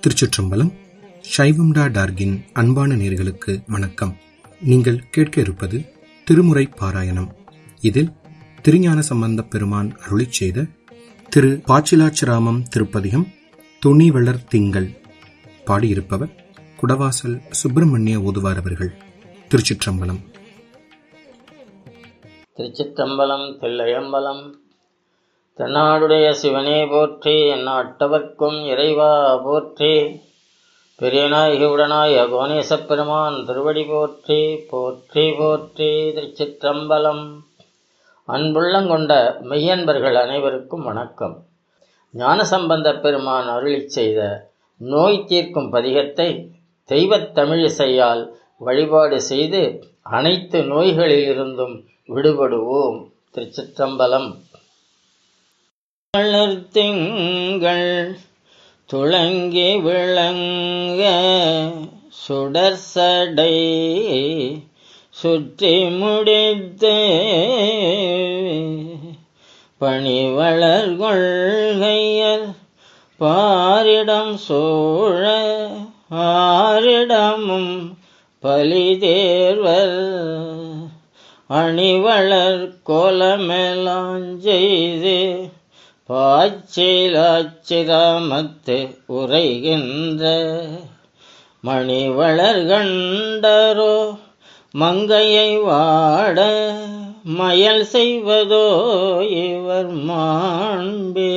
திருச்சிற்றம்பலம் சைவம்டா டார்கின் அன்பான நேர்களுக்கு வணக்கம் நீங்கள் கேட்க இருப்பது திருமுறை பாராயணம் இதில் திருஞான சம்பந்தப் பெருமான் அருளிச் செய்த திரு பாச்சிலாச்சிராமம் திருப்பதிகம் துணிவளர் திங்கள் பாடியிருப்பவர் குடவாசல் சுப்பிரமணிய ஓதுவார் அவர்கள் திருச்சிற்றம்பலம் திருச்சிற்றம்பலம் தில்லையம்பலம் தென்னாடுடைய சிவனே போற்றி எந்நாட்டவர்க்கும் இறைவா போற்றி பெரியநாயகி உடனாய கோணேசப் பெருமான் திருவடி போற்றி போற்றி போற்றி திருச்சிற்றம்பலம் அன்புள்ளங்கொண்ட மெய்யன்பர்கள் அனைவருக்கும் வணக்கம் ஞானசம்பந்தப் பெருமான் அருளிச் செய்த நோய் தீர்க்கும் பதிகத்தை தெய்வத் தமிழிசையால் வழிபாடு செய்து அனைத்து நோய்களிலிருந்தும் விடுபடுவோம் திருச்சிற்றம்பலம் திங்கள் துளங்கி விளங்க சுடர் சடை சுற்றி முடித்து பணிவளர் கொள்கையர் பாரிடம் சூழ ஆரிடமும் பலி தேர்வர் அணிவளர் கோலமெலாஞ்செய்து பாச்சிலாச்சிராமத்து உரைகின்ற மணிவளர் கண்டரோ மங்கையை வாட மயல் செய்வதோ இவர் மாண்பே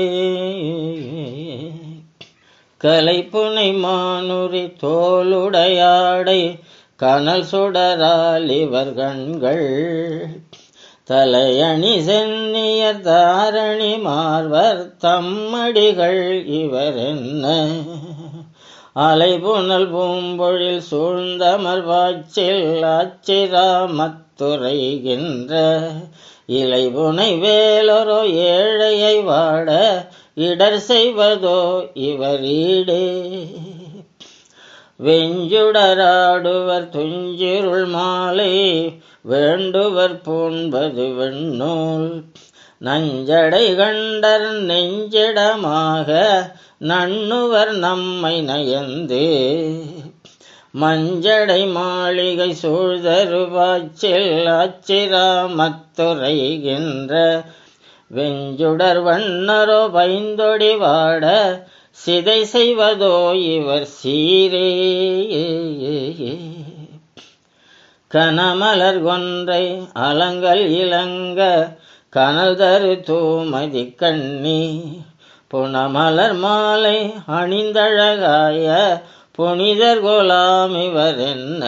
கலைப்புனை மானுரி தோளுடையாடை கனல் சுடரால் இவர் கண்கள் தலையணி சென்னிய தாரணி மார்வர் தம்மடிகள் இவர் என்ன அலைபுனல் பூம்பொழில் சூழ்ந்தமர் வாச்சில் ஆச்சிராமத்துறைகின்ற இலைபுனை வேலொரு ஏழையை வாட இடர் செய்வதோ இவர் ஈடே வெஞ்சுடராடுவர் துஞ்சிருள் மாலை வேண்டுவர் பூண்பது வெண்ணூல் நஞ்சடை கண்டர் நெஞ்சிடமாக நண்ணுவர் நம்மை நயந்து மஞ்சடை மாளிகை சூழ்தருவாச்சில் ஆச்சிராமத்துறைகின்ற வெஞ்சுடர் வண்ணரோ பைந்தொடி வாட சிதை செய்வதோ இவர் சீரே கனமலர் கொன்றை அலங்கல் இளங்க கனல் தரு தூமதி கண்ணி புனமலர் மாலை அணிந்தழகாய புனிதர் கோலாம் இவர் என்ன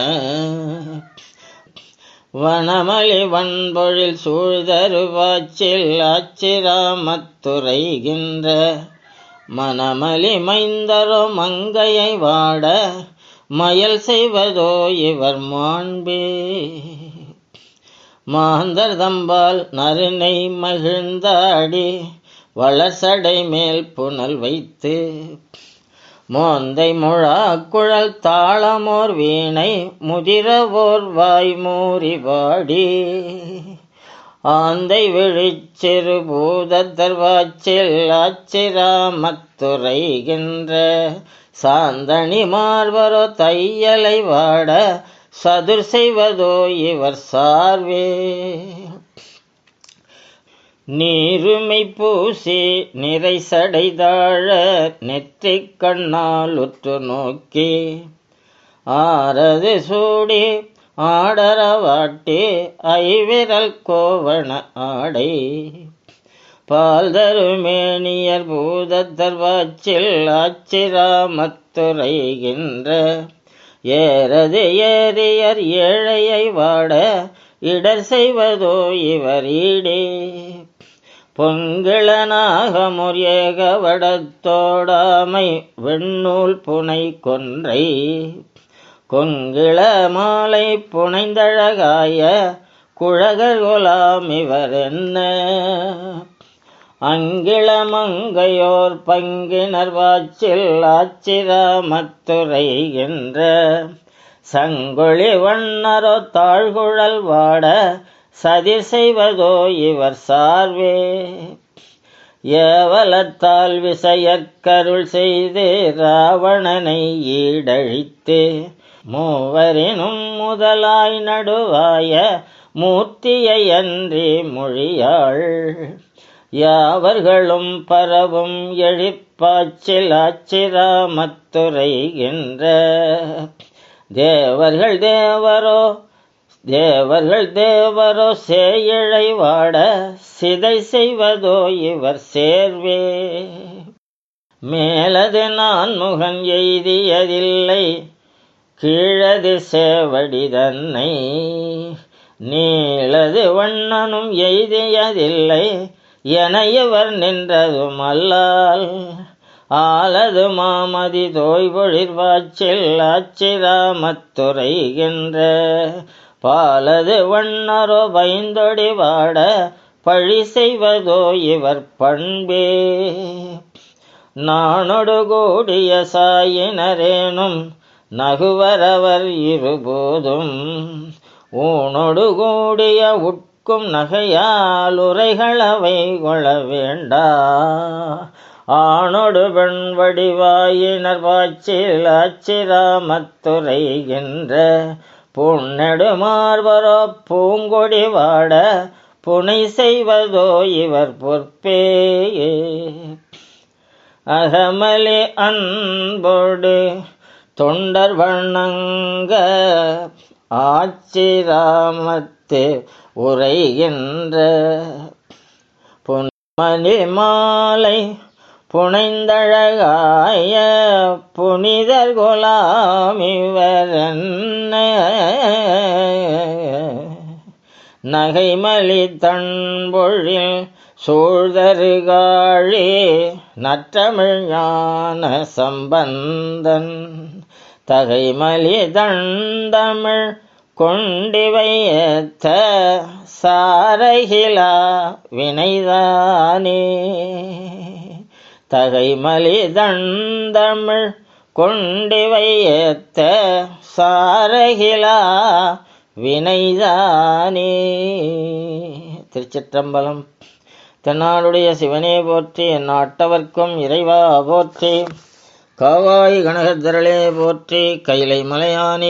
வனமலி வன்பொழில் சூழ்தருவாச்சில் ஆச்சிராமத்துறைகின்ற மனமலி மைந்தரோ மங்கையை வாட மயல் செய்வதோ இவர் மாண்பே மாந்தர் தம்பால் நறுனை மகிழ்ந்தாடி வளசடை மேல் புனல் வைத்து மோந்தை முழா குழல் தாளமோர் வீணை முதிரவோர் வாய் மூறி வாடி ஆந்தை விழிச்சிறு பூதத்தர் வாச்சில் ஆச்சிராமத்துறைகின்ற சாந்தனி மார்வரோ தையலை வாட சதுர் செய்வதோ இவர் சார்வே நீருமை பூசி நிறை சடைதாழ நெற்றிக் கண்ணால் உற்று நோக்கி ஆரது சூடி ஆடரவாட்டி ஐவிரல் கோவண ஆடை பால் தருமேனியர் பூதத்தர் வாச்சில் ஆச்சிராமத்துறைகின்ற ஏறது ஏறியர் ஏழையை வாட இடர் செய்வதோ இவர் ஈடே பொங்கிளனாக முறியேக வடத்தோடாமை வெண்ணூல் புனை கொன்றை கொங்கிள மாலை புனைந்தழகாய குழகர் குலாம் இவர் என்ன அங்கிளமங்கையோர் பங்கினர் வாச்சில் ஆச்சிராமத்துறைகின்ற சங்கொழி வண்ணரோ தாழ்குழல் வாட சதி செய்வதோ இவர் சார்வே ஏவலத்தால் விசையற்கருள் செய்து ராவணனை ஈடழித்து மூவரினும் முதலாய் நடுவாய மூர்த்தியை அன்றி மொழியாள் யாவர்களும் பரவும் எழிப்பாச்சில் ஆச்சிராமத்துரைகின்ற தேவர்கள் தேவரோ தேவர்கள் தேவரோ சேயிழை வாட சிதை செய்வதோ இவர் சேர்வே மேலது நான் முகன் எய்தியதில்லை கீழது சேவடி தன்னை நீளது வண்ணனும் எய்தியதில்லை என இவர் நின்றதும் அல்லால் ஆலது மாமதி தோய்பொழிர்வாச்சில் ஆச்சிராமத்துரைகின்ற பாலது வண்ணரோ பயந்தொடி வாட பழி செய்வதோ இவர் பண்பே நானொடு கூடிய சாயினரேனும் நகுவரவர் இருபோதும் ஊனொடு கூடிய உட்கும் நகையால் உரைகளவை கொள்ள வேண்டா ஆணொடு பெண் வடிவாயினர் வாச்சில் ஆச்சிராமத்துரைகின்ற புன்னெடு மார்பரோ பூங்கொடி வாட புனை செய்வதோ இவர் பொற்பே அகமலி அன்போடு தொண்டர் வண்ணங்க ஆச்சிராமத்து உரைகின்ற பொன்மணி மாலை புனைந்தழகாய புனிதர் குலாமிவரன்ன நகைமலி தன்பொழில் சூழ்தருகாழி நற்றமிழ் ஞான சம்பந்தன் தகைமலி தண்டமிழ் கொண்டிவையத்த சாரகிலா வினைதானே தகைமலி தண்டமிழ் கொண்டிவையத்த சாரகிலா வினைதானே திருச்சிற்றம்பலம் தென்னாடுடைய சிவனே போற்றி என் நாட்டவர்க்கும் இறைவா போற்றி காவாய் கனகத்திரளே போற்றி கைலை மலையானே